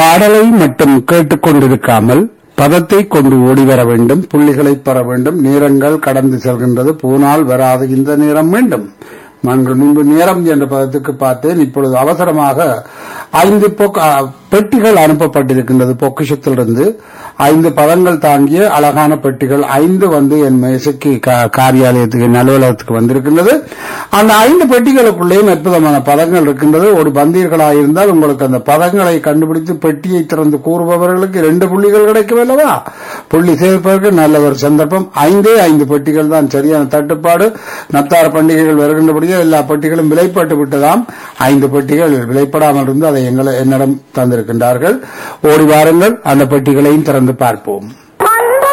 பாடலை மட்டும் கேட்டுக்கொண்டிருக்காமல் பதத்தை கொண்டு ஓடி வர வேண்டும் புள்ளிகளை பெற வேண்டும் நேரங்கள் கடந்து செல்கின்றது போனால் வராது இந்த நேரம் வேண்டும் நான் முன்பு நேரம் என்ற பதத்துக்கு பார்த்தேன் இப்பொழுது அவசரமாக ஐந்து பொக்க- பெட்டிகள் அனுப்பப்பட்டிருக்கின்றது பொக்கிஷத்திலிருந்து ஐந்து பதங்கள் தாங்கிய அழகான பெட்டிகள் ஐந்து வந்து என் மேசைக்கு கா- காரியாலயத்துக்கு என் அலுவலகத்துக்கு வந்திருக்கின்றது அந்த ஐந்து பெட்டிகளுக்குள்ளேயும் அற்புதமான பதங்கள் இருக்கின்றது ஒரு பந்தீர்களாக இருந்தால் உங்களுக்கு அந்த பதங்களை கண்டுபிடித்து பெட்டியை திறந்து கூறுபவர்களுக்கு இரண்டு புள்ளிகள் கிடைக்கும் அல்லவா புள்ளி சேர்ப்பதற்கு நல்ல ஒரு சந்தர்ப்பம் ஐந்தே ஐந்து பெட்டிகள் தான் சரியான தட்டுப்பாடு நத்தார் பண்டிகைகள் வருகின்றபடியே எல்லா பெட்டிகளும் விலைப்பட்டு விட்டதாம் ஐந்து பெட்டிகள் விலைப்படாமல் இருந்து அதை எங்களை என்னிடம் தந்திருக்கின்றார்கள் ஓடி வாருங்கள் அந்த பெட்டிகளையும் திறந்து பார்ப்போம்